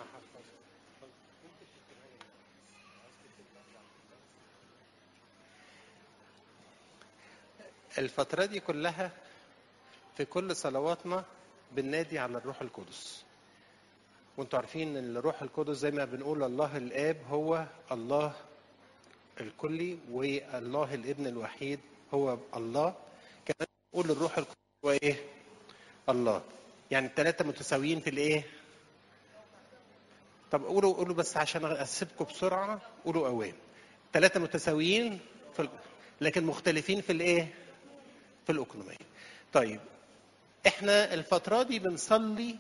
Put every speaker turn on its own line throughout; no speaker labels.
انا هحفظ الفترة دي كلها في كل صلواتنا بننادي على الروح القدس وانتوا عارفين ان الروح القدس زي ما بنقول الله الاب هو الله الكلي والله الابن الوحيد هو الله كمان نقول الروح القدس هو ايه الله يعني الثلاثه متساويين في الايه طب قولوا قولوا بس عشان اسيبكم بسرعه قولوا اوام ثلاثه متساويين في ال... لكن مختلفين في الايه في الاقنوميه طيب احنا الفتره دي بنصلي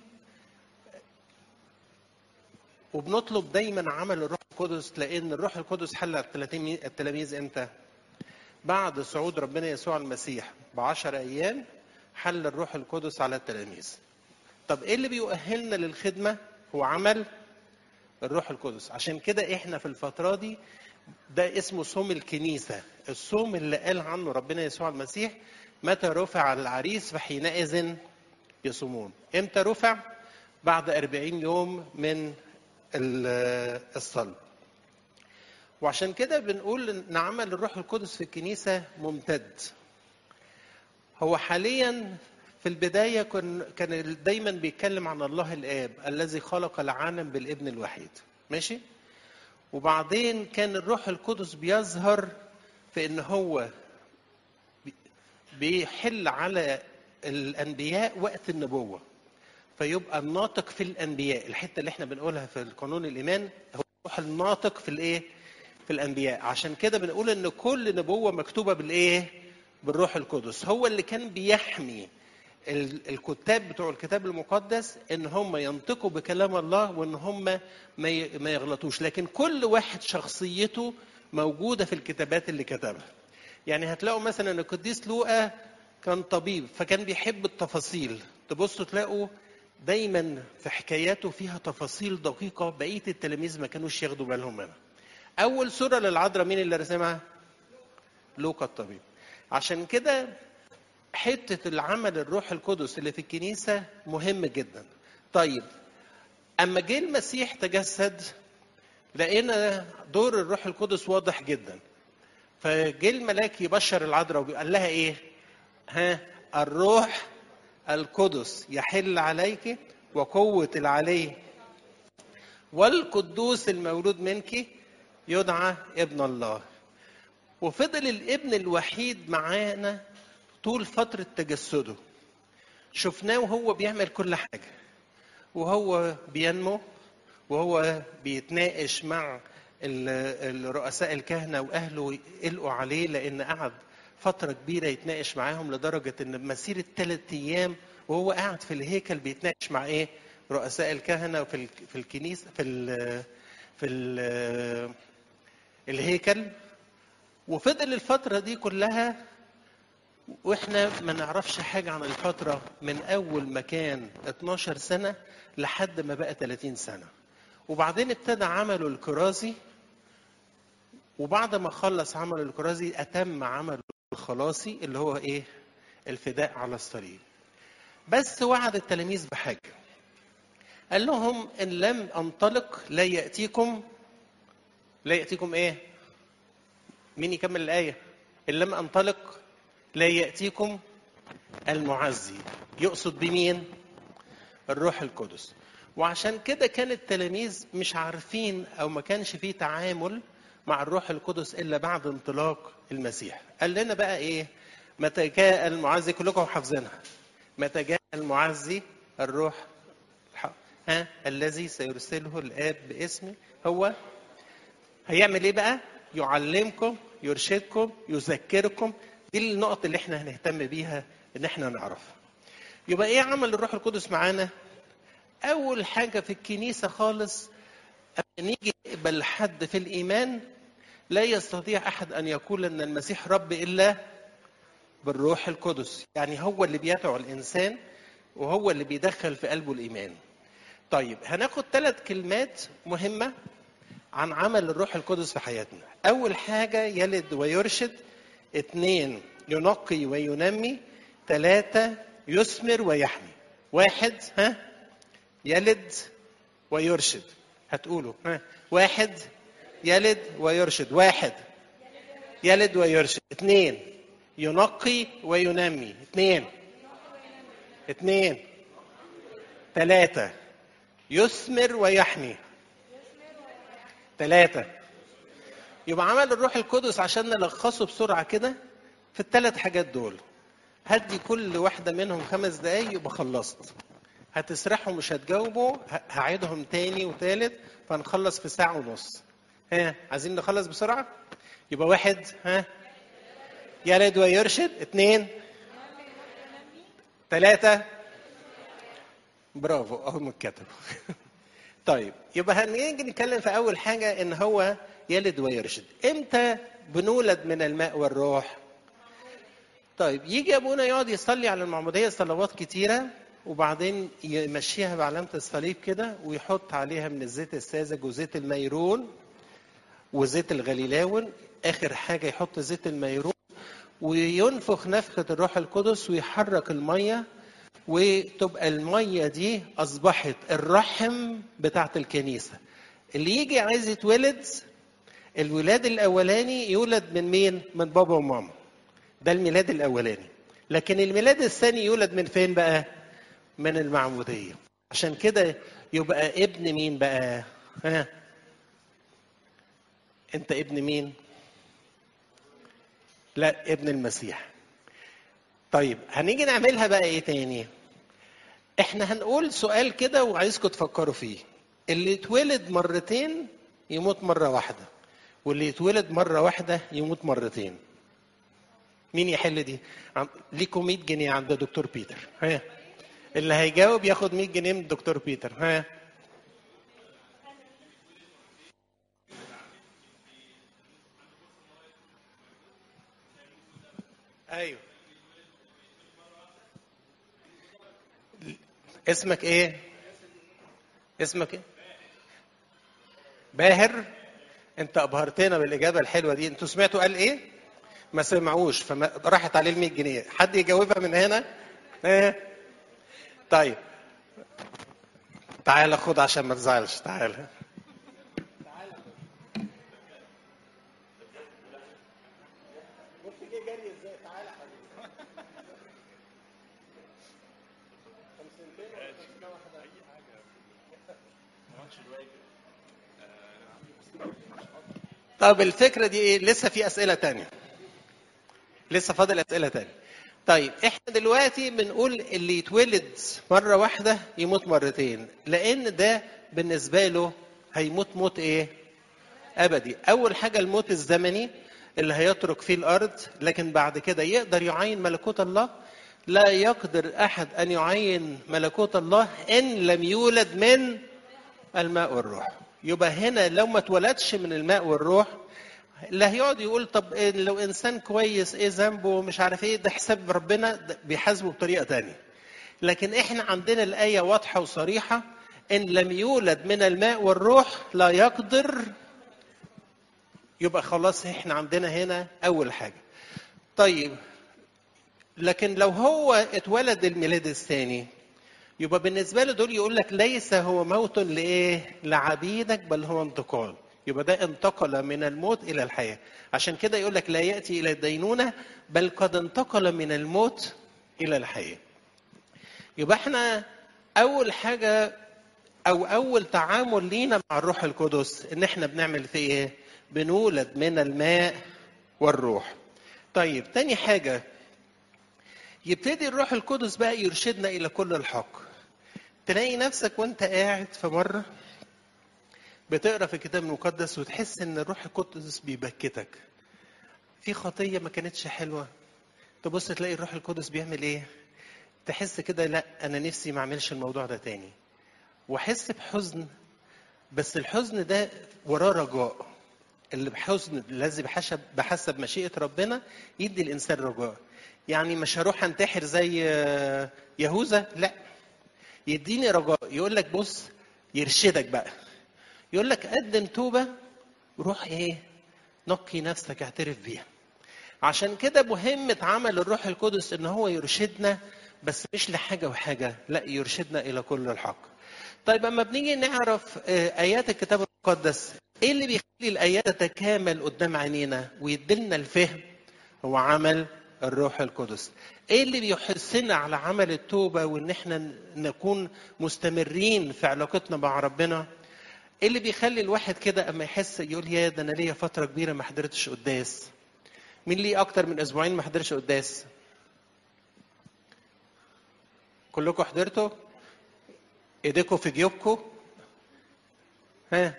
وبنطلب دايما عمل الروح القدس لان الروح القدس حل على التلاميذ امتى؟ بعد صعود ربنا يسوع المسيح بعشر ايام حل الروح القدس على التلاميذ. طب ايه اللي بيؤهلنا للخدمه؟ هو عمل الروح القدس، عشان كده احنا في الفتره دي ده اسمه صوم الكنيسه، الصوم اللي قال عنه ربنا يسوع المسيح متى رفع العريس فحينئذ يصومون. امتى رفع؟ بعد أربعين يوم من الصلب وعشان كده بنقول ان عمل الروح القدس في الكنيسه ممتد هو حاليا في البدايه كان كان دايما بيتكلم عن الله الاب الذي خلق العالم بالابن الوحيد ماشي وبعدين كان الروح القدس بيظهر في ان هو بيحل على الانبياء وقت النبوه فيبقى الناطق في الانبياء الحته اللي احنا بنقولها في القانون الايمان هو الروح الناطق في الايه في الانبياء عشان كده بنقول ان كل نبوه مكتوبه بالايه بالروح القدس هو اللي كان بيحمي الكتاب بتوع الكتاب المقدس ان هم ينطقوا بكلام الله وان هم ما يغلطوش لكن كل واحد شخصيته موجوده في الكتابات اللي كتبها يعني هتلاقوا مثلا القديس لوقا كان طبيب فكان بيحب التفاصيل تبصوا تلاقوا دايما في حكاياته فيها تفاصيل دقيقة بقية التلاميذ ما كانوش ياخدوا بالهم منها. أول سورة للعذراء مين اللي رسمها؟ لوقا الطبيب. عشان كده حتة العمل الروح القدس اللي في الكنيسة مهم جدا. طيب أما جه المسيح تجسد لقينا دور الروح القدس واضح جدا. فجه الملاك يبشر العذراء وقال لها إيه؟ ها الروح القدس يحل عليك وقوة العلي والقدوس المولود منك يدعى ابن الله وفضل الابن الوحيد معانا طول فترة تجسده شفناه وهو بيعمل كل حاجة وهو بينمو وهو بيتناقش مع الرؤساء الكهنة وأهله يقلقوا عليه لأن قعد فترة كبيرة يتناقش معاهم لدرجة إن بمسيرة ثلاث أيام وهو قاعد في الهيكل بيتناقش مع إيه؟ رؤساء الكهنة في في الكنيسة في ال في ال الهيكل وفضل الفترة دي كلها واحنا ما نعرفش حاجة عن الفترة من أول ما كان 12 سنة لحد ما بقى 30 سنة. وبعدين ابتدى عمله الكرازي وبعد ما خلص عمل الكرازي أتم عمل الخلاصي اللي هو ايه الفداء على الصليب بس وعد التلاميذ بحاجه قال لهم ان لم انطلق لا ياتيكم لا ياتيكم ايه مين يكمل الايه ان لم انطلق لا ياتيكم المعزي يقصد بمين الروح القدس وعشان كده كان التلاميذ مش عارفين او ما كانش فيه تعامل مع الروح القدس الا بعد انطلاق المسيح قال لنا بقى ايه متى جاء المعزي كلكم حافظينها متى جاء المعزي الروح ها الذي سيرسله الاب باسمي هو هيعمل ايه بقى يعلمكم يرشدكم يذكركم دي النقط اللي احنا هنهتم بيها ان احنا نعرفها يبقى ايه عمل الروح القدس معانا اول حاجه في الكنيسه خالص نيجي نقبل حد في الايمان لا يستطيع احد ان يقول ان المسيح رب الا بالروح القدس يعني هو اللي بيدعو الانسان وهو اللي بيدخل في قلبه الايمان طيب هناخد ثلاث كلمات مهمه عن عمل الروح القدس في حياتنا اول حاجه يلد ويرشد اثنين ينقي وينمي ثلاثه يثمر ويحمي واحد ها يلد ويرشد هتقولوا ها واحد يلد ويرشد واحد يلد ويرشد اثنين ينقي وينمي اثنين اثنين ثلاثة يثمر ويحمي ثلاثة يبقى عمل الروح القدس عشان نلخصه بسرعة كده في الثلاث حاجات دول هدي كل واحدة منهم خمس دقايق يبقى خلصت هتسرحوا مش هتجاوبوا ه- هعيدهم تاني وتالت فنخلص في ساعة ونص ها عايزين نخلص بسرعة يبقى واحد ها يلد ويرشد اثنين ثلاثة برافو اهو متكتب طيب يبقى هنيجي نتكلم في اول حاجه ان هو يلد ويرشد امتى بنولد من الماء والروح طيب يجي ابونا يقعد يصلي على المعموديه صلوات كتيره وبعدين يمشيها بعلامه الصليب كده ويحط عليها من الزيت الساذج وزيت الميرون وزيت الغليلاون اخر حاجه يحط زيت الميرون وينفخ نفخه الروح القدس ويحرك الميه وتبقى الميه دي اصبحت الرحم بتاعت الكنيسه اللي يجي عايز يتولد الولاد الاولاني يولد من مين من بابا وماما ده الميلاد الاولاني لكن الميلاد الثاني يولد من فين بقى من المعموديه عشان كده يبقى ابن مين بقى ها انت ابن مين لا ابن المسيح طيب هنيجي نعملها بقى ايه تاني احنا هنقول سؤال كده وعايزكم تفكروا فيه اللي يتولد مرتين يموت مرة واحدة واللي يتولد مرة واحدة يموت مرتين مين يحل دي عم- ليكم 100 جنيه عند دكتور بيتر ها اللي هيجاوب ياخد 100 جنيه من دكتور بيتر ها ايوه اسمك ايه اسمك ايه باهر انت ابهرتنا بالاجابه الحلوه دي انتوا سمعتوا قال ايه ما سمعوش فما راحت عليه ال 100 جنيه حد يجاوبها من هنا ايه طيب تعالى خد عشان ما تزعلش تعالى طب الفكره دي ايه لسه في اسئله تانية لسه فاضل اسئله تانية طيب احنا دلوقتي بنقول اللي يتولد مره واحده يموت مرتين لان ده بالنسبه له هيموت موت ايه ابدي اول حاجه الموت الزمني اللي هيترك فيه الارض لكن بعد كده يقدر يعين ملكوت الله لا يقدر احد ان يعين ملكوت الله ان لم يولد من الماء والروح يبقى هنا لو ما اتولدش من الماء والروح لا هيقعد يقول طب إيه لو انسان كويس ايه ذنبه ومش عارف ايه ده حساب ربنا ده بيحاسبه بطريقه تانية لكن احنا عندنا الايه واضحه وصريحه ان لم يولد من الماء والروح لا يقدر يبقى خلاص احنا عندنا هنا اول حاجه طيب لكن لو هو اتولد الميلاد الثاني يبقى بالنسبه له دول يقول لك ليس هو موت لايه لعبيدك بل هو انتقال يبقى ده انتقل من الموت الى الحياه عشان كده يقول لك لا ياتي الى الدينونه بل قد انتقل من الموت الى الحياه يبقى احنا اول حاجه او اول تعامل لينا مع الروح القدس ان احنا بنعمل فيه ايه بنولد من الماء والروح طيب تاني حاجه يبتدي الروح القدس بقى يرشدنا الى كل الحق تلاقي نفسك وانت قاعد في مره بتقرا في الكتاب المقدس وتحس ان الروح القدس بيبكتك في خطيه ما كانتش حلوه تبص تلاقي الروح القدس بيعمل ايه تحس كده لا انا نفسي ما اعملش الموضوع ده تاني واحس بحزن بس الحزن ده وراه رجاء اللي بحزن الذي بحسب بحسب مشيئه ربنا يدي الانسان رجاء يعني مش هروح انتحر زي آه، يهوذا لا يديني رجاء يقول لك بص يرشدك بقى يقول لك قدم توبه روح ايه نقي نفسك اعترف بيها عشان كده مهمة عمل الروح القدس ان هو يرشدنا بس مش لحاجه وحاجه لا يرشدنا الى كل الحق طيب اما بنيجي نعرف ايات الكتاب المقدس ايه اللي بيخلي الايات تتكامل قدام عينينا ويدلنا الفهم هو عمل الروح القدس ايه اللي بيحثنا على عمل التوبه وان احنا نكون مستمرين في علاقتنا مع ربنا ايه اللي بيخلي الواحد كده اما يحس يقول يا ده انا ليا فتره كبيره ما حضرتش قداس مين ليه اكتر من اسبوعين ما حضرش قداس كلكم حضرتوا ايديكم في جيوبكم ها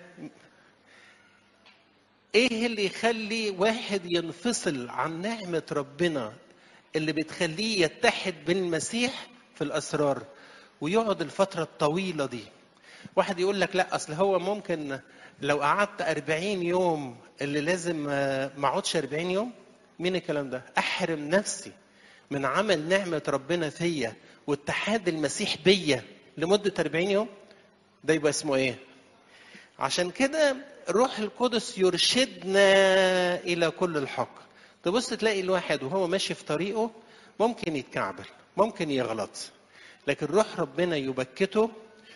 ايه اللي يخلي واحد ينفصل عن نعمه ربنا اللي بتخليه يتحد بالمسيح في الاسرار ويقعد الفتره الطويله دي واحد يقول لك لا اصل هو ممكن لو قعدت 40 يوم اللي لازم ما اقعدش 40 يوم مين الكلام ده احرم نفسي من عمل نعمه ربنا فيا واتحاد المسيح بيا لمده 40 يوم ده يبقى اسمه ايه عشان كده روح القدس يرشدنا الى كل الحق تبص تلاقي الواحد وهو ماشي في طريقه ممكن يتكعبل ممكن يغلط لكن روح ربنا يبكته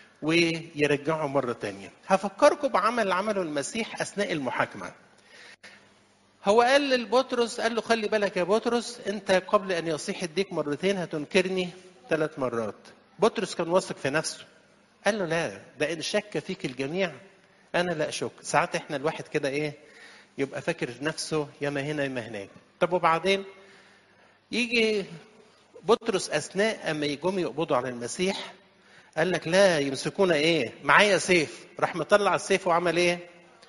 ويرجعه مرة تانية هفكركم بعمل عمله المسيح أثناء المحاكمة هو قال للبطرس قال له خلي بالك يا بطرس انت قبل ان يصيح الديك مرتين هتنكرني ثلاث مرات بطرس كان واثق في نفسه قال له لا ده ان شك فيك الجميع انا لا اشك ساعات احنا الواحد كده ايه يبقى فاكر نفسه ياما هنا ياما هناك طب وبعدين يجي بطرس اثناء اما يجوا يقبضوا على المسيح قال لك لا يمسكونا ايه معايا سيف راح مطلع السيف وعمل ايه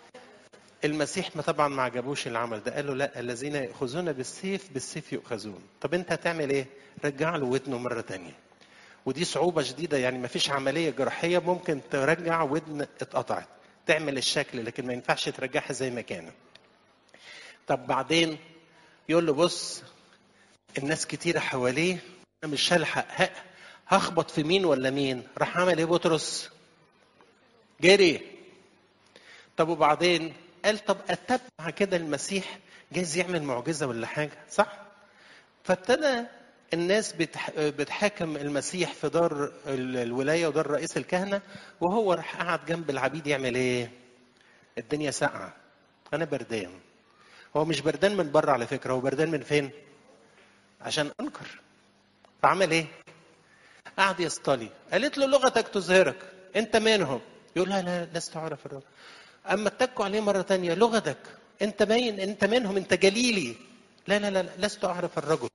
المسيح ما طبعا ما عجبوش العمل ده قال له لا الذين ياخذون بالسيف بالسيف يؤخذون طب انت هتعمل ايه رجع له ودنه مره تانية ودي صعوبه شديده يعني ما فيش عمليه جراحيه ممكن ترجع ودن اتقطعت تعمل الشكل لكن ما ينفعش ترجعها زي ما كانت طب بعدين يقول له بص الناس كتيرة حواليه انا مش هلحق هخبط في مين ولا مين راح عمل ايه بطرس جري طب وبعدين قال طب اتبع كده المسيح جايز يعمل معجزه ولا حاجه صح فابتدى الناس بتحاكم المسيح في دار الولايه ودار رئيس الكهنه وهو راح قعد جنب العبيد يعمل ايه الدنيا ساقعه انا بردان هو مش بردان من بره على فكره هو بردان من فين عشان انكر فعمل ايه قعد يصطلي قالت له لغتك تظهرك انت منهم يقول لها لا لست اعرف الرب اما اتكوا عليه مره تانية لغتك انت باين انت منهم انت جليلي لا لا لا لست اعرف الرجل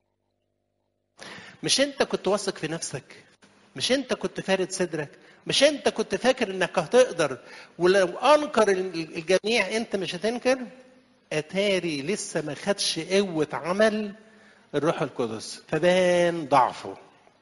مش انت كنت واثق في نفسك مش انت كنت فارد صدرك مش انت كنت فاكر انك هتقدر ولو انكر الجميع انت مش هتنكر اتاري لسه ما خدش قوه عمل الروح القدس فبان ضعفه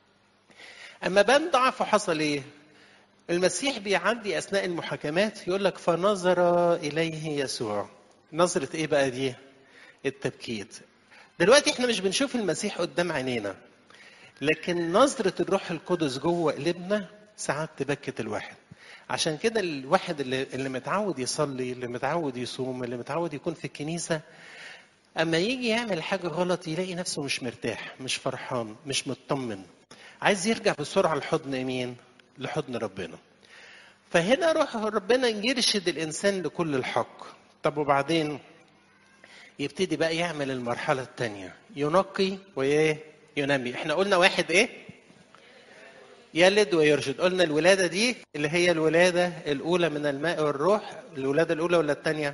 اما بان ضعفه حصل ايه المسيح بيعدي اثناء المحاكمات يقول لك فنظر اليه يسوع نظره ايه بقى دي التبكيت دلوقتي احنا مش بنشوف المسيح قدام عينينا لكن نظرة الروح القدس جوه قلبنا ساعات تبكت الواحد عشان كده الواحد اللي, اللي متعود يصلي اللي متعود يصوم اللي متعود يكون في الكنيسة أما يجي يعمل حاجة غلط يلاقي نفسه مش مرتاح مش فرحان مش مطمن عايز يرجع بسرعة لحضن مين لحضن ربنا فهنا روح ربنا يرشد الإنسان لكل الحق طب وبعدين يبتدي بقى يعمل المرحلة الثانية ينقي وإيه ينمي احنا قلنا واحد ايه يلد ويرشد قلنا الولادة دي اللي هي الولادة الأولى من الماء والروح الولادة الأولى ولا الثانية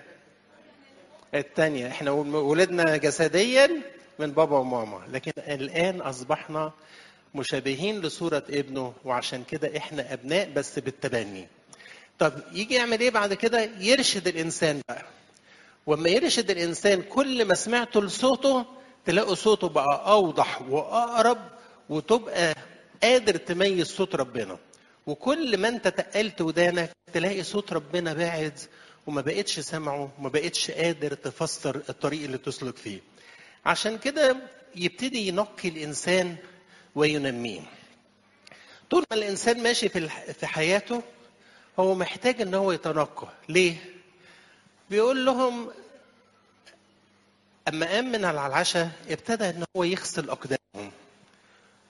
الثانية احنا ولدنا جسديا من بابا وماما لكن الآن أصبحنا مشابهين لصورة ابنه وعشان كده احنا أبناء بس بالتبني طب يجي يعمل ايه بعد كده يرشد الإنسان بقى وما يرشد الإنسان كل ما سمعته لصوته تلاقوا صوته بقى أوضح وأقرب وتبقى قادر تميز صوت ربنا وكل ما انت تقلت ودانك تلاقي صوت ربنا باعد وما بقتش سامعه وما بقتش قادر تفسر الطريق اللي تسلك فيه عشان كده يبتدي ينقي الانسان وينميه طول ما الانسان ماشي في في حياته هو محتاج ان هو يتنقى ليه بيقول لهم اما قام من على العشاء ابتدى ان هو يغسل اقدامهم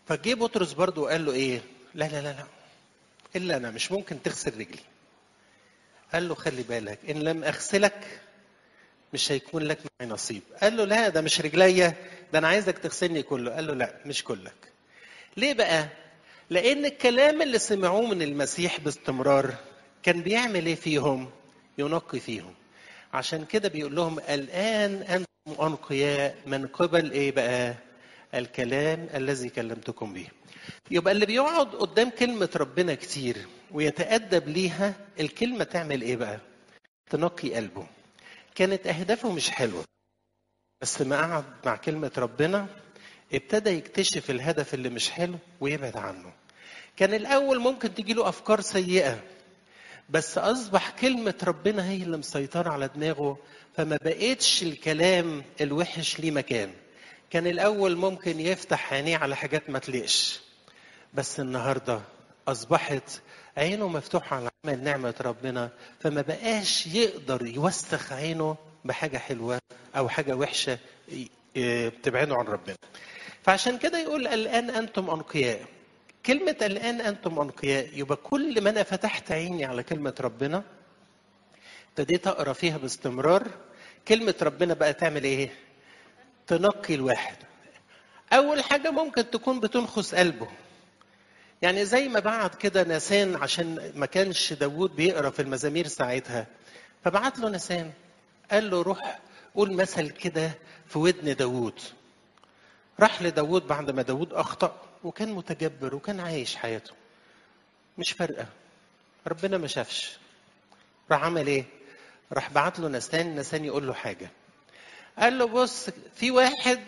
فجه بطرس برضه وقال له ايه لا لا لا لا الا انا مش ممكن تغسل رجلي قال له خلي بالك ان لم اغسلك مش هيكون لك معي نصيب قال له لا ده مش رجليا ده انا عايزك تغسلني كله قال له لا مش كلك ليه بقى لان الكلام اللي سمعوه من المسيح باستمرار كان بيعمل ايه فيهم ينقي فيهم عشان كده بيقول لهم الان انتم انقياء من قبل ايه بقى الكلام الذي كلمتكم به يبقى اللي بيقعد قدام كلمة ربنا كتير ويتأدب ليها الكلمة تعمل ايه بقى تنقي قلبه كانت أهدافه مش حلوة بس ما قعد مع كلمة ربنا ابتدى يكتشف الهدف اللي مش حلو ويبعد عنه كان الأول ممكن تجي له أفكار سيئة بس أصبح كلمة ربنا هي اللي مسيطرة على دماغه فما بقتش الكلام الوحش ليه مكان كان الأول ممكن يفتح عينيه على حاجات ما تليقش بس النهاردة أصبحت عينه مفتوحة على عمل نعمة ربنا فما بقاش يقدر يوسخ عينه بحاجة حلوة أو حاجة وحشة تبعده عن ربنا فعشان كده يقول الآن أنتم أنقياء كلمة الآن أنتم أنقياء يبقى كل ما أنا فتحت عيني على كلمة ربنا ابتديت أقرأ فيها باستمرار كلمة ربنا بقى تعمل إيه؟ تنقي الواحد أول حاجة ممكن تكون بتنخس قلبه يعني زي ما بعت كده نسان عشان ما كانش داوود بيقرا في المزامير ساعتها فبعت له نسان قال له روح قول مثل كده في ودن داوود راح لداوود بعد ما داوود اخطا وكان متجبر وكان عايش حياته مش فارقه ربنا ما شافش راح عمل ايه راح بعت له نسان نسان يقول له حاجه قال له بص في واحد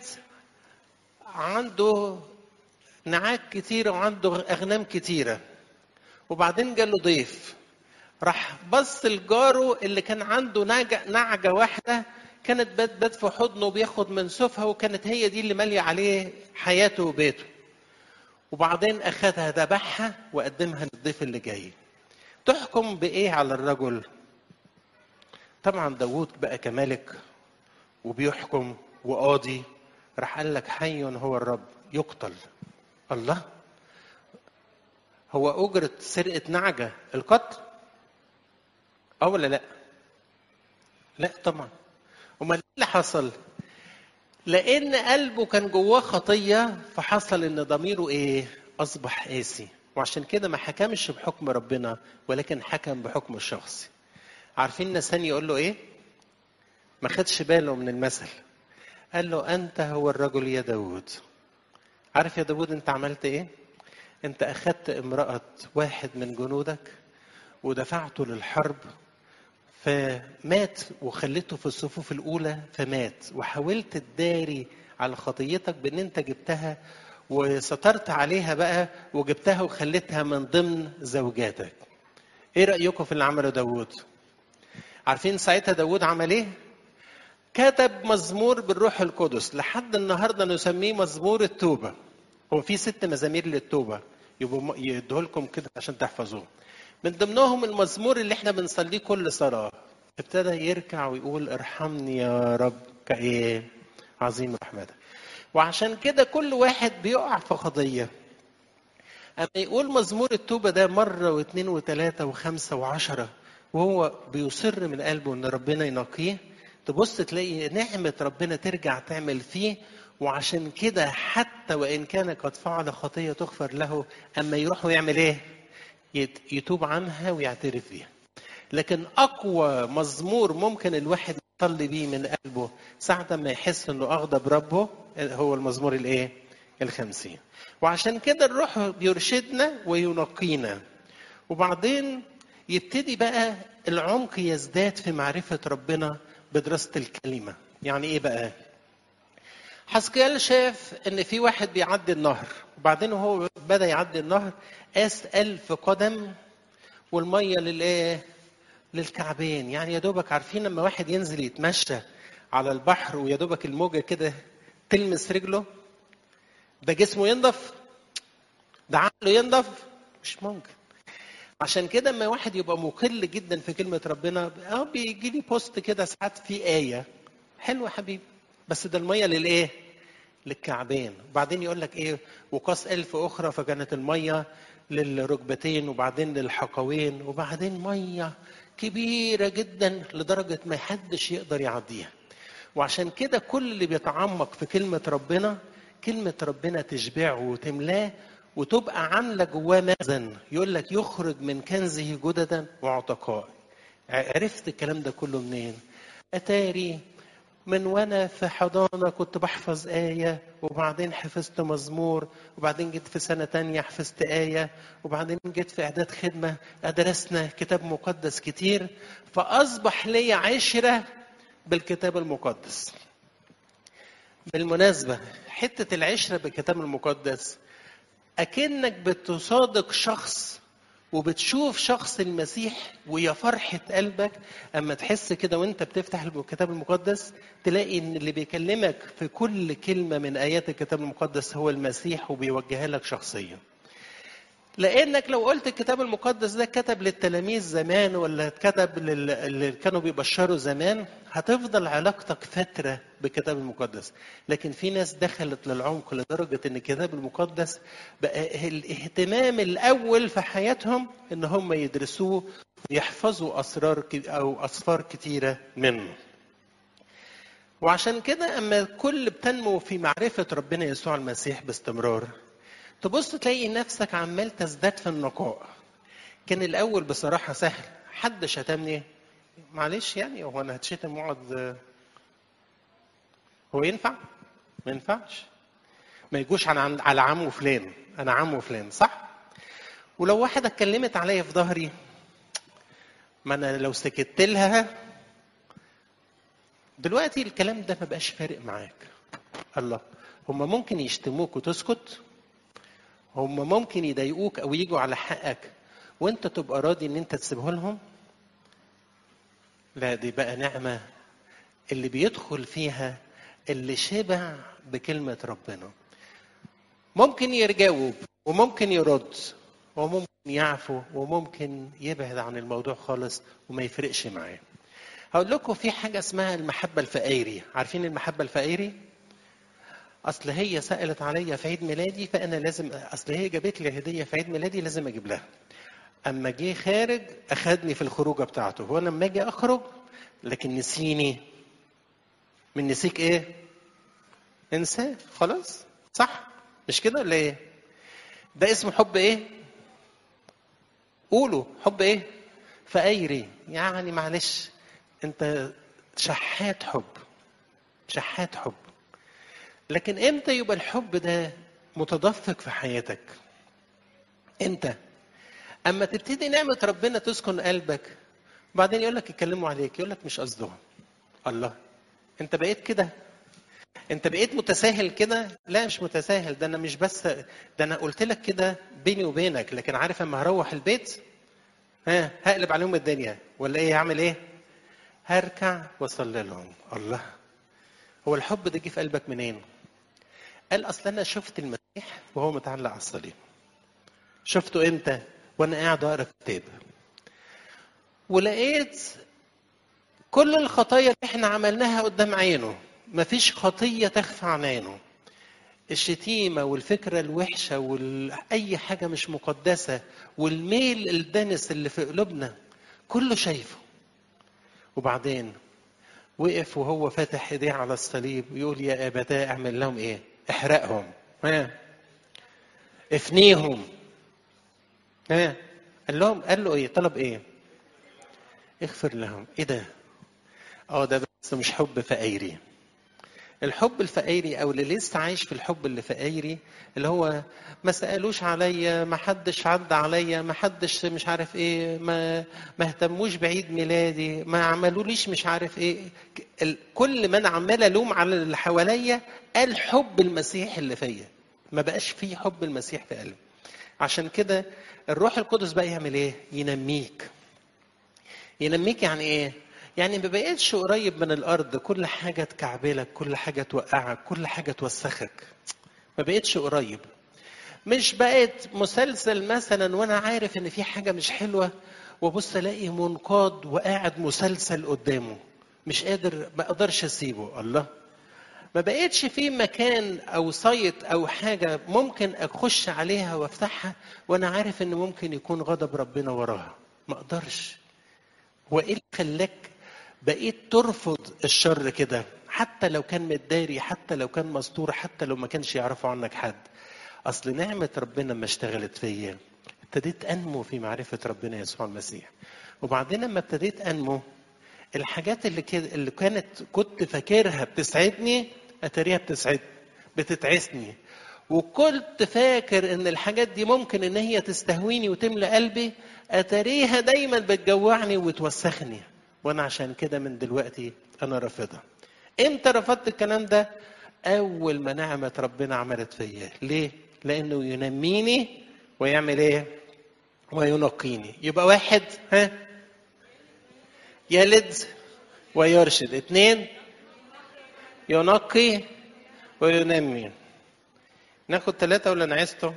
عنده نعاج كتيرة وعنده أغنام كتيرة وبعدين جاله ضيف راح بص لجاره اللي كان عنده نعجة, نعجة واحدة كانت بات بات في حضنه وبياخد من سوفها وكانت هي دي اللي مالية عليه حياته وبيته وبعدين أخذها ذبحها وقدمها للضيف اللي جاي تحكم بإيه على الرجل طبعا داوود بقى كملك وبيحكم وقاضي راح قال لك حي هو الرب يقتل الله هو أجرة سرقة نعجة القتل؟ أه ولا لأ؟ لا طبعا أمال إيه اللي حصل؟ لأن قلبه كان جواه خطية فحصل إن ضميره إيه؟ أصبح قاسي وعشان كده ما حكمش بحكم ربنا ولكن حكم بحكم الشخصي. عارفين نسان يقول له إيه؟ ما خدش باله من المثل. قال له أنت هو الرجل يا داود عارف يا داود انت عملت ايه انت اخذت امرأة واحد من جنودك ودفعته للحرب فمات وخليته في الصفوف الاولى فمات وحاولت تداري على خطيتك بان انت جبتها وسترت عليها بقى وجبتها وخليتها من ضمن زوجاتك ايه رأيكم في اللي عمله داود عارفين ساعتها داود عمل ايه كتب مزمور بالروح القدس لحد النهارده نسميه مزمور التوبه هو في ست مزامير للتوبه يبقوا يدوه لكم كده عشان تحفظوه من ضمنهم المزمور اللي احنا بنصليه كل صلاه ابتدى يركع ويقول ارحمني يا رب كايه عظيم رحمتك وعشان كده كل واحد بيقع في قضيه اما يقول مزمور التوبه ده مره واثنين وثلاثه وخمسه وعشره وهو بيصر من قلبه ان ربنا ينقيه تبص تلاقي نعمة ربنا ترجع تعمل فيه وعشان كده حتى وإن كان قد فعل خطية تغفر له أما يروح ويعمل إيه؟ يتوب عنها ويعترف بيها. لكن أقوى مزمور ممكن الواحد يصلي بيه من قلبه ساعة ما يحس إنه أغضب ربه هو المزمور الإيه؟ الخمسين. وعشان كده الروح بيرشدنا وينقينا. وبعدين يبتدي بقى العمق يزداد في معرفة ربنا بدراسة الكلمة يعني ايه بقى حسكيال شاف ان في واحد بيعدي النهر وبعدين وهو بدا يعدي النهر قاس ألف قدم والميه للايه للكعبين يعني يا دوبك عارفين لما واحد ينزل يتمشى على البحر ويا دوبك الموجه كده تلمس رجله ده جسمه ينضف ده عقله ينضف مش ممكن عشان كده اما واحد يبقى مقل جدا في كلمه ربنا اه بيجي لي بوست كده ساعات في ايه حلو يا حبيبي بس ده الميه للايه للكعبين وبعدين يقول لك ايه وقاس ألف أخرى فكانت المية للركبتين وبعدين للحقوين وبعدين مية كبيرة جدا لدرجة ما حدش يقدر يعديها وعشان كده كل اللي بيتعمق في كلمة ربنا كلمة ربنا تشبعه وتملاه وتبقى عاملة جواه مخزن يقول لك يخرج من كنزه جددا وعتقاء عرفت الكلام ده كله منين؟ أتاري من وانا في حضانه كنت بحفظ ايه وبعدين حفظت مزمور وبعدين جيت في سنه تانية حفظت ايه وبعدين جيت في اعداد خدمه درسنا كتاب مقدس كتير فاصبح لي عشره بالكتاب المقدس بالمناسبه حته العشره بالكتاب المقدس اكنك بتصادق شخص وبتشوف شخص المسيح ويا فرحة قلبك أما تحس كده وأنت بتفتح الكتاب المقدس تلاقي إن اللي بيكلمك في كل كلمة من آيات الكتاب المقدس هو المسيح وبيوجهها لك شخصيا. لأنك لو قلت الكتاب المقدس ده كتب للتلاميذ زمان ولا كتب لل... اللي كانوا بيبشروا زمان هتفضل علاقتك فترة بالكتاب المقدس لكن في ناس دخلت للعمق لدرجة ان الكتاب المقدس بقى الاهتمام الأول في حياتهم ان هم يدرسوه ويحفظوا أسرار ك... أو أسفار كتيرة منه وعشان كده أما كل بتنمو في معرفة ربنا يسوع المسيح باستمرار تبص تلاقي نفسك عمال تزداد في النقاء كان الاول بصراحه سهل حد شتمني معلش يعني هو انا هتشتم واقعد هو ينفع ما ينفعش ما يجوش على على عمو فلان انا عمو فلان صح ولو واحده اتكلمت عليا في ظهري ما انا لو سكت لها دلوقتي الكلام ده ما بقاش فارق معاك الله هما ممكن يشتموك وتسكت هم ممكن يضايقوك او يجوا على حقك وانت تبقى راضي ان انت تسيبه لهم لا دي بقى نعمه اللي بيدخل فيها اللي شبع بكلمه ربنا ممكن يجاوب وممكن يرد وممكن يعفو وممكن يبعد عن الموضوع خالص وما يفرقش معاه هقول لكم في حاجه اسمها المحبه الفقيري عارفين المحبه الفقيري اصل هي سالت عليا في عيد ميلادي فانا لازم اصل هي جابت لي هديه في عيد ميلادي لازم اجيب لها اما جه خارج اخدني في الخروجه بتاعته هو انا لما اجي اخرج لكن نسيني من نسيك ايه انساه خلاص صح مش كده ولا ايه ده اسمه حب ايه قولوا حب ايه فقيري يعني معلش انت شحات حب شحات حب لكن امتى يبقى الحب ده متدفق في حياتك امتى اما تبتدي نعمه ربنا تسكن قلبك بعدين يقول لك يتكلموا عليك يقول لك مش قصدهم الله انت بقيت كده انت بقيت متساهل كده لا مش متساهل ده انا مش بس ده انا قلت لك كده بيني وبينك لكن عارف اما هروح البيت ها هقلب عليهم الدنيا ولا ايه هعمل ايه هركع واصلي لهم الله هو الحب ده جه في قلبك منين قال اصل انا شفت المسيح وهو متعلق على الصليب شفته امتى وانا قاعد اقرا كتاب ولقيت كل الخطايا اللي احنا عملناها قدام عينه مفيش خطيه تخفى عن عينه الشتيمة والفكرة الوحشة وأي حاجة مش مقدسة والميل الدنس اللي في قلوبنا كله شايفه وبعدين وقف وهو فاتح ايديه على الصليب ويقول يا ابتاه اعمل لهم ايه؟ احرقهم ها افنيهم ها قال لهم قال له ايه؟ طلب ايه؟ اغفر لهم ايه ده؟ اه ده بس مش حب فقيري الحب الفقيري او اللي لسه عايش في الحب اللي فقيري اللي هو ما سالوش عليا ما حدش عدى عليا ما حدش مش عارف ايه ما ما اهتموش بعيد ميلادي ما عملوليش مش عارف ايه كل ما انا عمال الوم على اللي حواليا قال حب المسيح اللي فيا ما بقاش فيه حب المسيح في قلبي عشان كده الروح القدس بقى يعمل ايه ينميك ينميك يعني ايه يعني ما بقتش قريب من الارض كل حاجه تكعبلك كل حاجه توقعك كل حاجه توسخك ما بقتش قريب مش بقت مسلسل مثلا وانا عارف ان في حاجه مش حلوه وبص الاقي منقاد وقاعد مسلسل قدامه مش قادر ما اقدرش اسيبه الله ما بقتش في مكان او سايت او حاجه ممكن اخش عليها وافتحها وانا عارف ان ممكن يكون غضب ربنا وراها ما اقدرش هو ايه اللي خلاك بقيت ترفض الشر كده حتى لو كان متداري حتى لو كان مستور حتى لو ما كانش يعرفوا عنك حد اصل نعمه ربنا ما اشتغلت فيا ابتديت انمو في معرفه ربنا يسوع المسيح وبعدين لما ابتديت انمو الحاجات اللي كده اللي كانت كنت فاكرها بتسعدني اتاريها بتسعد بتتعسني وكنت فاكر ان الحاجات دي ممكن ان هي تستهويني وتملى قلبي اتاريها دايما بتجوعني وتوسخني وانا عشان كده من دلوقتي انا رافضها امتى رفضت الكلام ده اول ما نعمه ربنا عملت فيا ليه لانه ينميني ويعمل ايه وينقيني يبقى واحد ها يلد ويرشد اثنين ينقي وينمي ناخد ثلاثة ولا نعيسته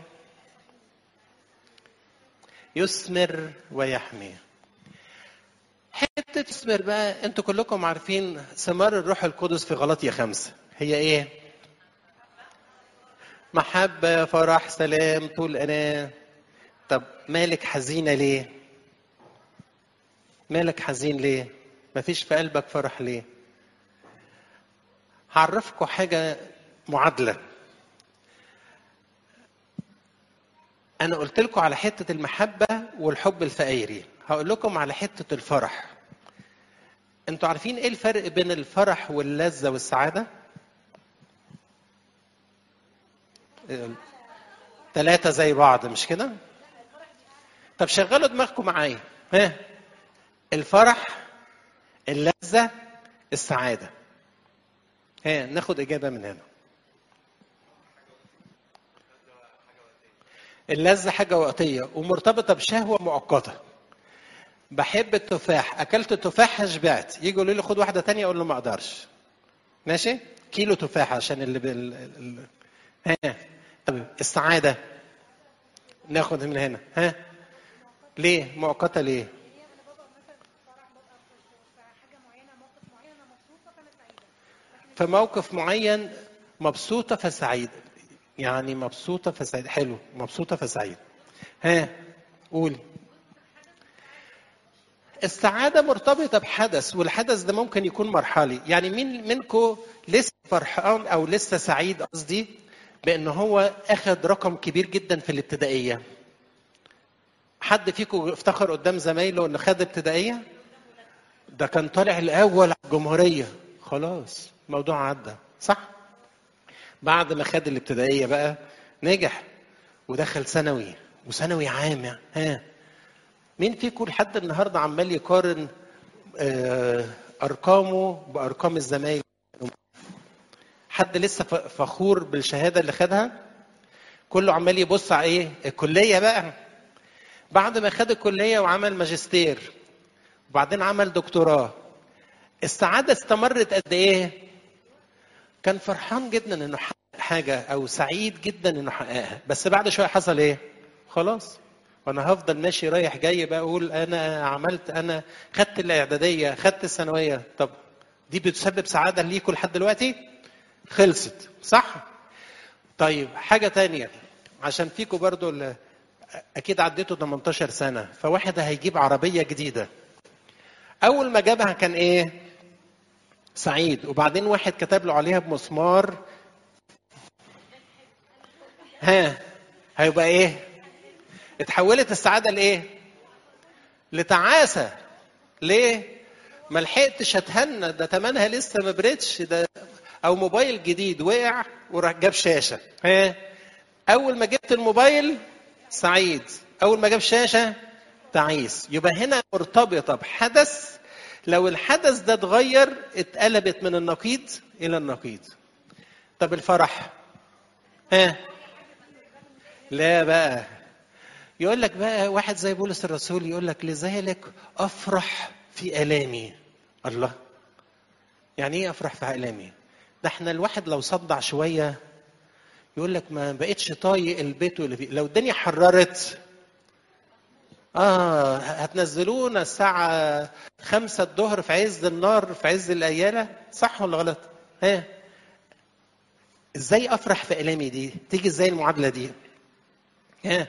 يثمر ويحمي حتة تثمر بقى انتوا كلكم عارفين ثمار الروح القدس في غلطية خمسة هي ايه محبة فرح سلام طول أناة طب مالك حزينة ليه مالك حزين ليه مفيش في قلبك فرح ليه هعرفكم حاجة معادلة أنا قلت لكم على حتة المحبة والحب الفقيري هقول لكم على حتة الفرح انتوا عارفين ايه الفرق بين الفرح واللذة والسعادة؟ ثلاثة زي بعض مش كده؟ طب شغلوا دماغكم معايا ها الفرح اللذة السعادة ها ناخد إجابة من هنا اللذة حاجة وقتية ومرتبطة بشهوة مؤقتة بحب التفاح أكلت تفاح شبعت يجي يقولوا لي خد واحدة تانية أقول له ما أقدرش ماشي كيلو تفاح عشان اللي بال... ال... ها طب السعادة ناخد من هنا ها ليه مؤقتة ليه في موقف معين مبسوطة فسعيدة يعني مبسوطة فسعيدة حلو مبسوطة فسعيدة ها قولي السعادة مرتبطة بحدث والحدث ده ممكن يكون مرحلي يعني مين منكم لسه فرحان أو لسه سعيد قصدي بأن هو أخذ رقم كبير جدا في الابتدائية حد فيكم افتخر قدام زمايله انه خد ابتدائيه ده كان طالع الاول على الجمهوريه خلاص الموضوع عدى صح بعد ما خد الابتدائيه بقى نجح ودخل ثانوي وثانوي عام ها مين فيكم لحد النهارده عمال يقارن ارقامه بارقام الزمايل حد لسه فخور بالشهاده اللي خدها كله عمال يبص على ايه الكليه بقى بعد ما خد الكلية وعمل ماجستير وبعدين عمل دكتوراه السعادة استمرت قد إيه؟ كان فرحان جدا إنه حقق حاجة أو سعيد جدا إنه حققها بس بعد شوية حصل إيه؟ خلاص وأنا هفضل ماشي رايح جاي بقى أقول أنا عملت أنا خدت الإعدادية خدت الثانوية طب دي بتسبب سعادة ليكم لحد دلوقتي؟ خلصت صح؟ طيب حاجة تانية عشان فيكم برضو اللي اكيد عديته 18 سنه فواحد هيجيب عربيه جديده اول ما جابها كان ايه سعيد وبعدين واحد كتب له عليها بمسمار ها هيبقى ايه اتحولت السعاده لايه لتعاسه ليه ما لحقتش اتهنى ده تمنها لسه ما بردش ده او موبايل جديد وقع وراح جاب شاشه ها اول ما جبت الموبايل سعيد اول ما جاب شاشه تعيس يبقى هنا مرتبطه بحدث لو الحدث ده اتغير اتقلبت من النقيض الى النقيض طب الفرح ها لا بقى يقول لك بقى واحد زي بولس الرسول يقول لك لذلك افرح في الامي الله يعني ايه افرح في الامي ده احنا الواحد لو صدع شويه يقول لك ما بقتش طايق البيت اللي فيه لو الدنيا حررت اه هتنزلونا الساعة خمسة الظهر في عز النار في عز الأيالة صح ولا غلط؟ ها ازاي افرح في الامي دي تيجي ازاي المعادله دي ها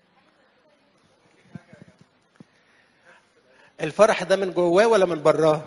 الفرح ده من جواه ولا من براه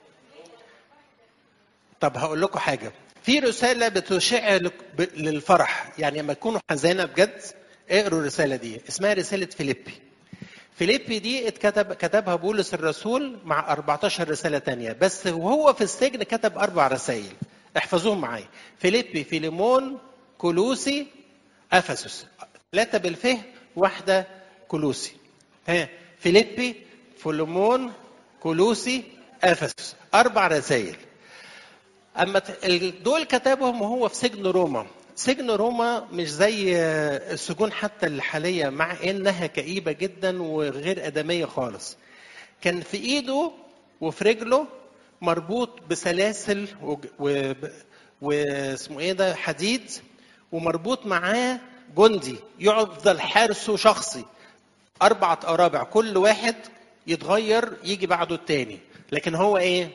طب هقول لكم حاجه في رساله بتشع لك- ب- للفرح يعني لما تكونوا حزانه بجد اقروا الرساله دي اسمها رساله فيليبي فيليبي دي اتكتب كتبها بولس الرسول مع 14 رساله تانية بس وهو في السجن كتب اربع رسائل احفظوهم معايا فيليبي فيليمون كولوسي افسس ثلاثه بالفه واحده كولوسي ها فيليبي فيليمون كولوسي افسس اربع رسائل اما ت- ال- دول كتبهم وهو في سجن روما سجن روما مش زي آه، السجون حتى الحاليه مع انها كئيبه جدا وغير ادميه خالص كان في ايده وفي رجله مربوط بسلاسل وج- و- ب- واسمه ايه ده حديد ومربوط معاه جندي يفضل حارسه شخصي أربعة أرابع كل واحد يتغير يجي بعده التاني لكن هو إيه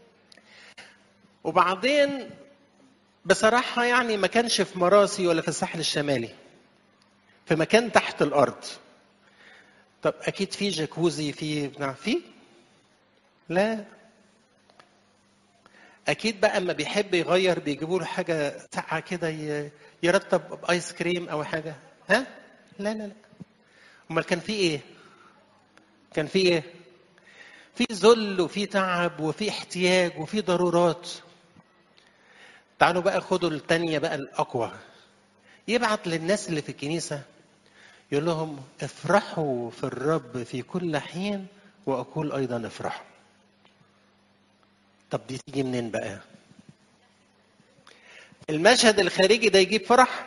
وبعدين بصراحة يعني ما كانش في مراسي ولا في الساحل الشمالي في مكان تحت الأرض طب أكيد في جاكوزي في بتاع في لا أكيد بقى أما بيحب يغير بيجيبوا له حاجة ساقعة كده ي- يرطب بآيس كريم أو حاجة ها؟ لا لا لا أمال كان في إيه؟ كان في إيه؟ في ذل وفي تعب وفي احتياج وفي ضرورات تعالوا بقى خدوا التانية بقى الأقوى يبعت للناس اللي في الكنيسة يقول لهم افرحوا في الرب في كل حين وأقول أيضا افرحوا طب دي تيجي منين بقى المشهد الخارجي ده يجيب فرح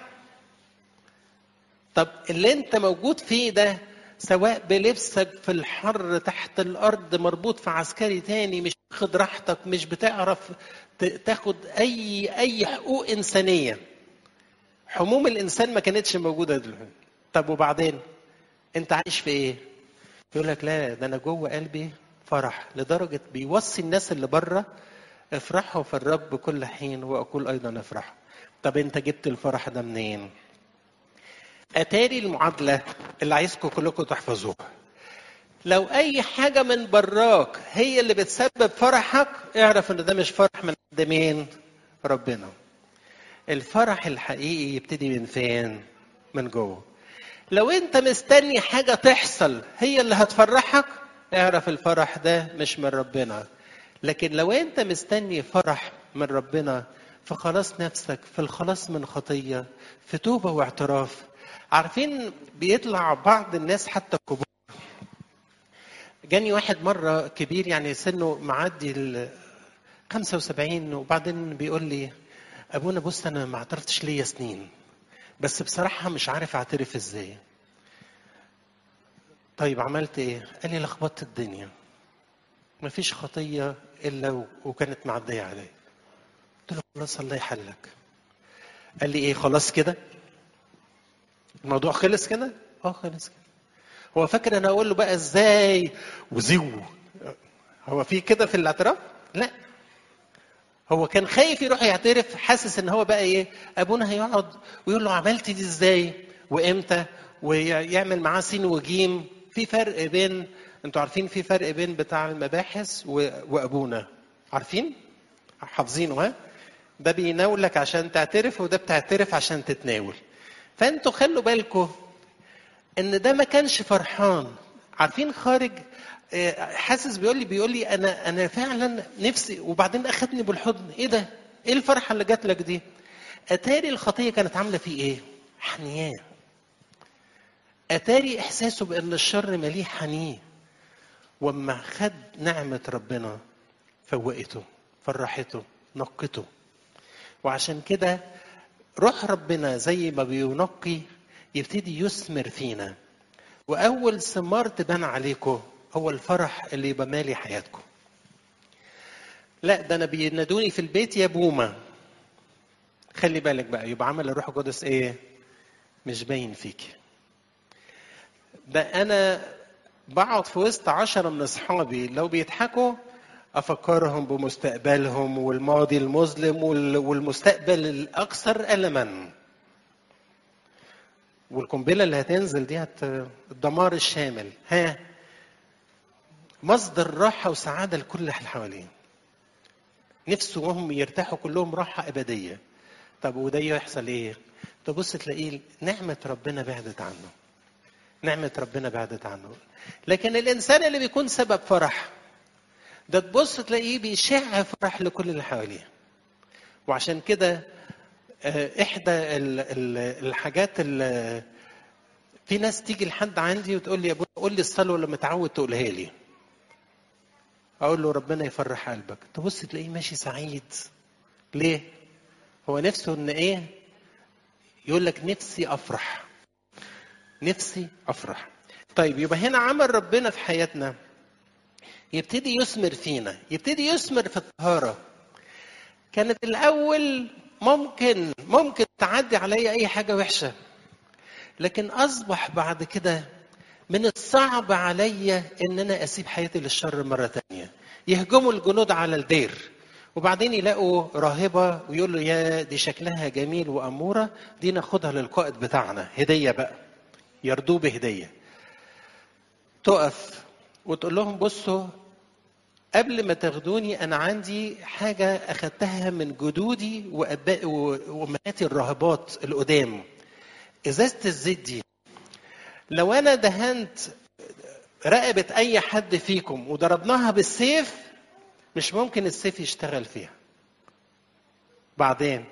طب اللي انت موجود فيه ده سواء بلبسك في الحر تحت الارض مربوط في عسكري تاني مش واخد راحتك مش بتعرف ت- تاخد اي اي حقوق انسانيه حموم الانسان ما كانتش موجوده دلوقتي طب وبعدين انت عايش في ايه يقول لك لا ده انا جوه قلبي فرح لدرجه بيوصي الناس اللي بره افرحوا في الرب كل حين واقول ايضا افرحوا طب انت جبت الفرح ده منين اتاري المعادله اللي عايزكم كلكم تحفظوها لو اي حاجه من براك هي اللي بتسبب فرحك اعرف ان ده مش فرح من عند مين ربنا الفرح الحقيقي يبتدي من فين من جوه لو انت مستني حاجه تحصل هي اللي هتفرحك اعرف الفرح ده مش من ربنا لكن لو انت مستني فرح من ربنا في خلاص نفسك في الخلاص من خطيه في توبه واعتراف عارفين بيطلع بعض الناس حتى الكبار جاني واحد مرة كبير يعني سنه معدي ال 75 وبعدين بيقول لي أبونا بص أنا ما اعترفتش ليا سنين بس بصراحة مش عارف أعترف إزاي طيب عملت إيه؟ قال لي لخبطت الدنيا مفيش خطية إلا و- وكانت معدية عليا قلت له خلاص الله يحلك قال لي إيه خلاص كده الموضوع خلص كده؟ اه خلص كده هو فاكر انا اقول له بقى ازاي وزو هو في كده في الاعتراف لا هو كان خايف يروح يعترف حاسس ان هو بقى ايه ابونا هيقعد ويقول له عملت دي ازاي وامتى ويعمل معاه سين وجيم في فرق بين انتوا عارفين في فرق بين بتاع المباحث و... وابونا عارفين حافظينه ها ده بيناولك عشان تعترف وده بتعترف عشان تتناول فانتوا خلوا بالكم ان ده ما كانش فرحان عارفين خارج آه، حاسس بيقول لي بيقول لي انا انا فعلا نفسي وبعدين اخدني بالحضن ايه ده ايه الفرحه اللي جات لك دي اتاري الخطيه كانت عامله فيه ايه حنيان اتاري احساسه بان الشر مليه حنين واما خد نعمه ربنا فوقته فرحته نقته وعشان كده روح ربنا زي ما بينقي يبتدي يثمر فينا واول ثمار تبان عليكم هو الفرح اللي يبقى مالي حياتكم لا ده انا بينادوني في البيت يا بومه خلي بالك بقى يبقى عمل الروح القدس ايه مش باين فيك ده انا بقعد في وسط عشرة من اصحابي لو بيضحكوا افكرهم بمستقبلهم والماضي المظلم وال- والمستقبل الاكثر الما والقنبله اللي هتنزل دي هت... الدمار الشامل ها مصدر راحه وسعاده لكل اللي حواليه نفسهم يرتاحوا كلهم راحه ابديه طب وده يحصل ايه تبص تلاقيه نعمه ربنا بعدت عنه نعمه ربنا بعدت عنه لكن الانسان اللي بيكون سبب فرح ده تبص تلاقيه بيشع فرح لكل اللي حواليه وعشان كده آه، احدى ال- ال- الحاجات اللي في ناس تيجي لحد عندي وتقول لي يا ابونا قول لي الصلوه اللي متعود تقولها لي اقول له ربنا يفرح قلبك تبص تلاقيه ماشي سعيد ليه هو نفسه ان ايه يقول لك نفسي افرح نفسي افرح طيب يبقى هنا عمل ربنا في حياتنا يبتدي يثمر فينا يبتدي يثمر في الطهاره كانت الاول ممكن ممكن تعدي عليا اي حاجه وحشه لكن اصبح بعد كده من الصعب عليا ان انا اسيب حياتي للشر مره تانية يهجموا الجنود على الدير وبعدين يلاقوا راهبه ويقول له يا دي شكلها جميل واموره دي ناخدها للقائد بتاعنا هديه بقى يرضوه بهديه تقف وتقول لهم بصوا قبل ما تاخدوني انا عندي حاجه اخدتها من جدودي وابائي وامهاتي الراهبات القدام ازازه الزيت دي لو انا دهنت رقبه اي حد فيكم وضربناها بالسيف مش ممكن السيف يشتغل فيها بعدين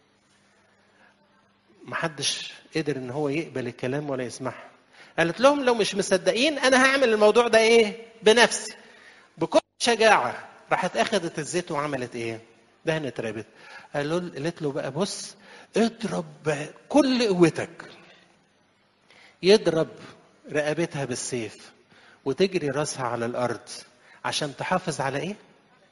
محدش قدر ان هو يقبل الكلام ولا يسمعها قالت لهم لو مش مصدقين انا هعمل الموضوع ده ايه بنفسي بكل شجاعه راحت اخذت الزيت وعملت ايه دهنت رقبت قالوا قالت له بقى بص اضرب بكل قوتك يضرب رقبتها بالسيف وتجري راسها على الارض عشان تحافظ على ايه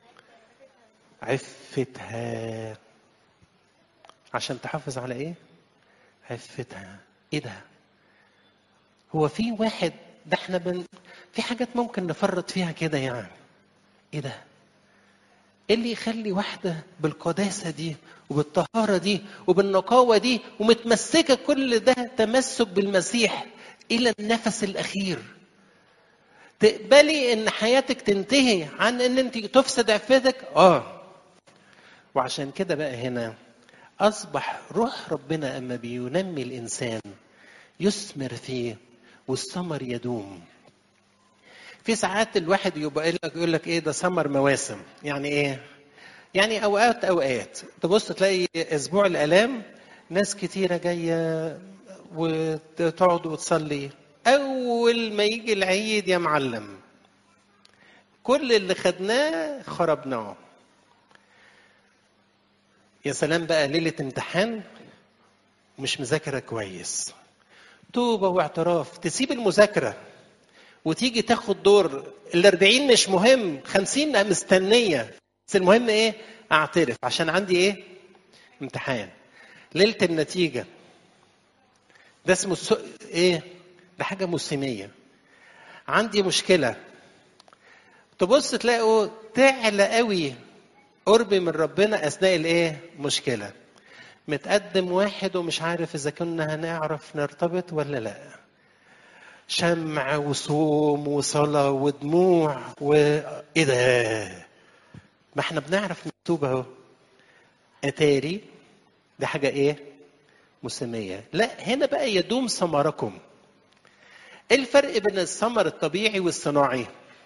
عفتها عشان تحافظ على ايه عفتها ايه ده هو في واحد ده احنا بن في حاجات ممكن نفرط فيها كده يعني ايه ده ايه اللي يخلي واحده بالقداسه دي وبالطهاره دي وبالنقاوه دي ومتمسكه كل ده تمسك بالمسيح الى النفس الاخير تقبلي ان حياتك تنتهي عن ان انت تفسد عفتك اه وعشان كده بقى هنا اصبح روح ربنا اما بينمي الانسان يثمر فيه والثمر يدوم في ساعات الواحد يبقى يقول لك يقول لك ايه ده ثمر مواسم يعني ايه يعني اوقات اوقات تبص تلاقي اسبوع الالام ناس كتيره جايه وتقعد وتصلي اول ما يجي العيد يا معلم كل اللي خدناه خربناه يا سلام بقى ليله امتحان مش مذاكره كويس توبه واعتراف تسيب المذاكره وتيجي تاخد دور الأربعين مش مهم خمسين مستنية بس المهم ايه اعترف عشان عندي ايه امتحان ليلة النتيجة ده اسمه السو... ايه ده حاجة موسمية عندي مشكلة تبص تلاقوا تعلى قوي قربي من ربنا اثناء الايه مشكلة متقدم واحد ومش عارف اذا كنا هنعرف نرتبط ولا لا شمع وصوم وصلاة ودموع وإيه ده؟ ما احنا بنعرف نكتب اهو أتاري دي حاجة إيه؟ موسمية لا هنا بقى يدوم ثمركم إيه الفرق بين الثمر الطبيعي والصناعي؟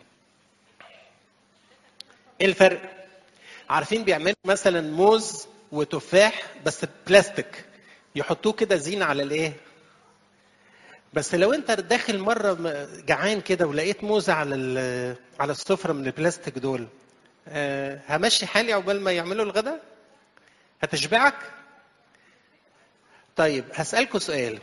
إيه الفرق؟ عارفين بيعملوا مثلا موز وتفاح بس بلاستيك يحطوه كده زينة على الإيه؟ بس لو انت داخل مره جعان كده ولقيت موزه على على السفره من البلاستيك دول أه همشي حالي عقبال ما يعملوا الغداء هتشبعك طيب هسألكوا سؤال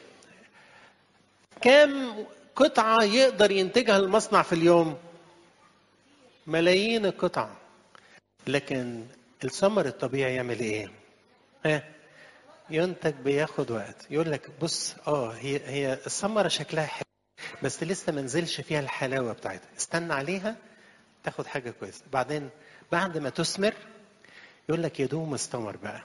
كم قطعة يقدر ينتجها المصنع في اليوم ملايين القطع لكن الثمر الطبيعي يعمل ايه ها ينتج بياخد وقت يقول لك بص اه هي هي الثمره شكلها حلو بس لسه ما نزلش فيها الحلاوه بتاعتها استنى عليها تاخد حاجه كويسه بعدين بعد ما تثمر يقول لك يدوم استمر بقى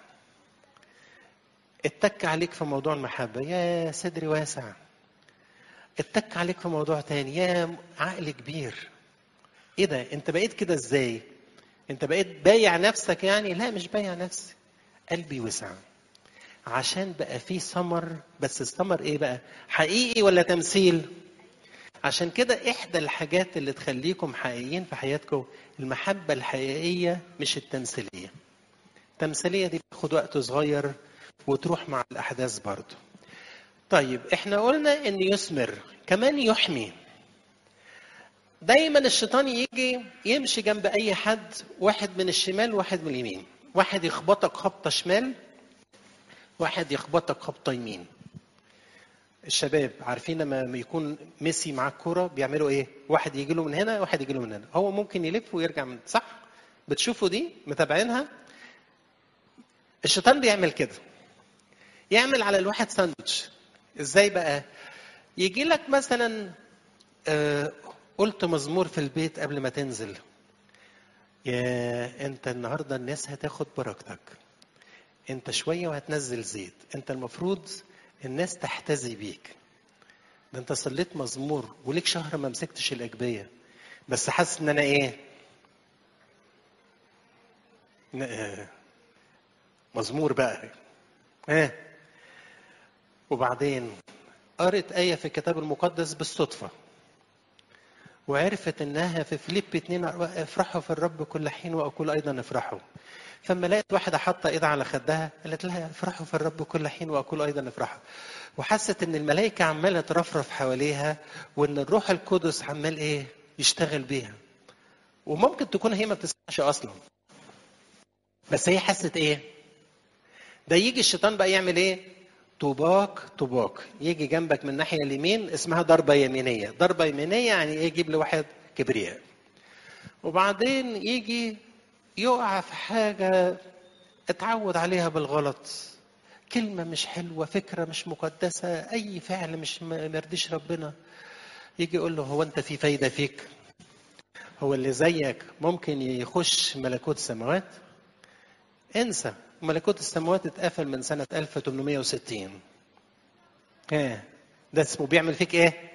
اتك عليك في موضوع المحبه يا صدري واسع اتك عليك في موضوع تاني يا عقل كبير ايه ده انت بقيت كده ازاي انت بقيت بايع نفسك يعني لا مش بايع نفسي قلبي وسع عشان بقى فيه ثمر بس الثمر ايه بقى حقيقي ولا تمثيل عشان كده احدى الحاجات اللي تخليكم حقيقيين في حياتكم المحبه الحقيقيه مش التمثيليه التمثيليه دي بتاخد وقت صغير وتروح مع الاحداث برضه طيب احنا قلنا ان يثمر كمان يحمي دايما الشيطان يجي يمشي جنب اي حد واحد من الشمال واحد من اليمين واحد يخبطك خبطه شمال واحد يخبطك خبطه يمين الشباب عارفين لما يكون ميسي مع الكوره بيعملوا ايه واحد يجي له من هنا واحد يجي له من هنا هو ممكن يلف ويرجع من صح بتشوفوا دي متابعينها الشيطان بيعمل كده يعمل على الواحد ساندوتش ازاي بقى يجي لك مثلا آه قلت مزمور في البيت قبل ما تنزل يا انت النهارده الناس هتاخد بركتك انت شويه وهتنزل زيت انت المفروض الناس تحتذي بيك ده انت صليت مزمور وليك شهر ما مسكتش الاجبيه بس حاسس ان انا ايه مزمور بقى ها وبعدين قرت آية في الكتاب المقدس بالصدفة وعرفت انها في فيليب اتنين افرحوا في الرب كل حين واقول ايضا افرحوا فما لقيت واحده حاطه ايدها على خدها قالت لها افرحوا في الرب كل حين واقول ايضا افرحوا وحست ان الملائكه عماله ترفرف حواليها وان الروح القدس عمال ايه يشتغل بيها وممكن تكون هي ما بتسمعش اصلا بس هي حست ايه ده يجي الشيطان بقى يعمل ايه طوباك طوباك يجي جنبك من الناحيه اليمين اسمها ضربه يمينيه ضربه يمينيه يعني ايه يجيب لواحد كبرياء وبعدين يجي يقع في حاجه اتعود عليها بالغلط كلمه مش حلوه فكره مش مقدسه اي فعل مش مرضيش ربنا يجي يقول له هو انت في فايده فيك هو اللي زيك ممكن يخش ملكوت السماوات انسى ملكوت السماوات اتقفل من سنة 1860 ايه ده اسمه بيعمل فيك ايه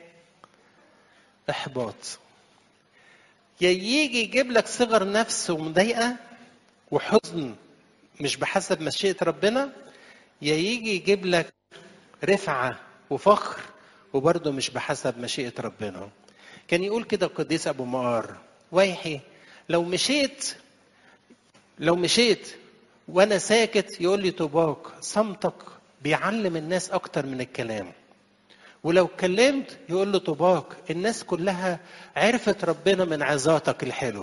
احباط يا يجي يجيب لك صغر نفس ومضايقة وحزن مش بحسب مشيئة ربنا يا يجي يجيب لك رفعة وفخر وبرضه مش بحسب مشيئة ربنا كان يقول كده القديس أبو مقار ويحي لو مشيت لو مشيت وانا ساكت يقول لي طوباك صمتك بيعلم الناس اكتر من الكلام ولو اتكلمت يقول له طوباك الناس كلها عرفت ربنا من عظاتك الحلوه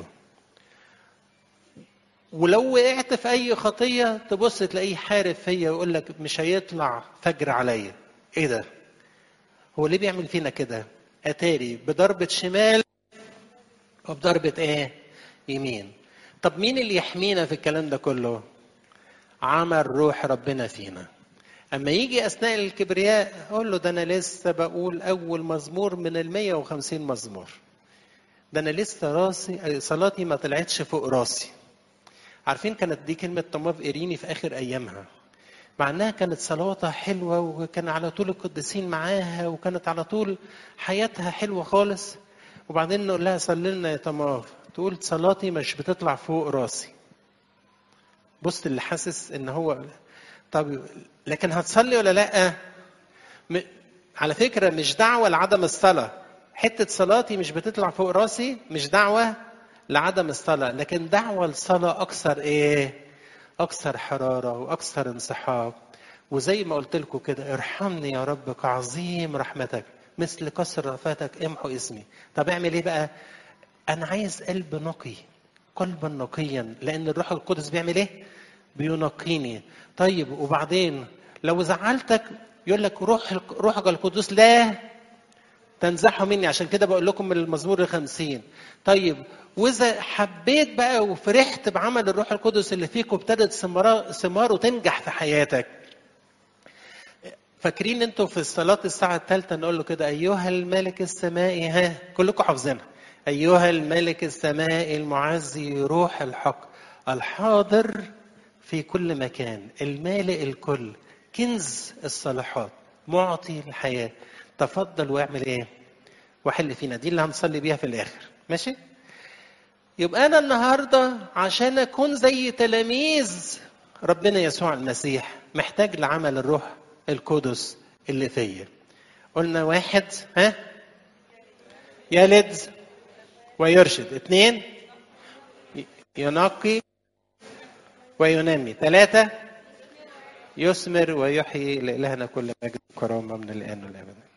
ولو وقعت في اي خطيه تبص تلاقيه حارب فيا ويقول لك مش هيطلع فجر عليا ايه ده هو ليه بيعمل فينا كده اتاري بضربه شمال وبضربه ايه يمين طب مين اللي يحمينا في الكلام ده كله عمل روح ربنا فينا اما يجي اثناء الكبرياء اقول له ده انا لسه بقول اول مزمور من ال 150 مزمور ده انا لسه راسي صلاتي ما طلعتش فوق راسي عارفين كانت دي كلمه طماف ايريني في اخر ايامها مع انها كانت صلاتها حلوه وكان على طول القديسين معاها وكانت على طول حياتها حلوه خالص وبعدين نقول لها صلي لنا يا طماف تقول صلاتي مش بتطلع فوق راسي بص اللي حاسس ان هو طب لكن هتصلي ولا لا م... على فكره مش دعوه لعدم الصلاه حته صلاتي مش بتطلع فوق راسي مش دعوه لعدم الصلاه لكن دعوه لصلاه اكثر ايه اكثر حراره واكثر انسحاب وزي ما قلت لكم كده ارحمني يا رب كعظيم رحمتك مثل كسر رفاتك امحو اسمي طب اعمل ايه بقى انا عايز قلب نقي قلبا نقيا لان الروح القدس بيعمل ايه بينقيني طيب وبعدين لو زعلتك يقول لك روح روحك القدس لا تنزحه مني عشان كده بقول لكم من المزمور الخمسين طيب واذا حبيت بقى وفرحت بعمل الروح القدس اللي فيك وابتدت ثماره تنجح في حياتك فاكرين انتوا في الصلاة الساعة الثالثة نقول له كده أيها الملك السمائي ها كلكم حافظينها أيها الملك السماء المعزي روح الحق الحاضر في كل مكان المالئ الكل كنز الصالحات معطي الحياة تفضل واعمل ايه وحل فينا دي اللي هنصلي بيها في الآخر ماشي يبقى أنا النهاردة عشان أكون زي تلاميذ ربنا يسوع المسيح محتاج لعمل الروح القدس اللي فيا قلنا واحد ها يلد ويرشد اثنين ينقي وينمي ثلاثة يثمر ويحيي لإلهنا كل مجد وكرامة من الآن والأبد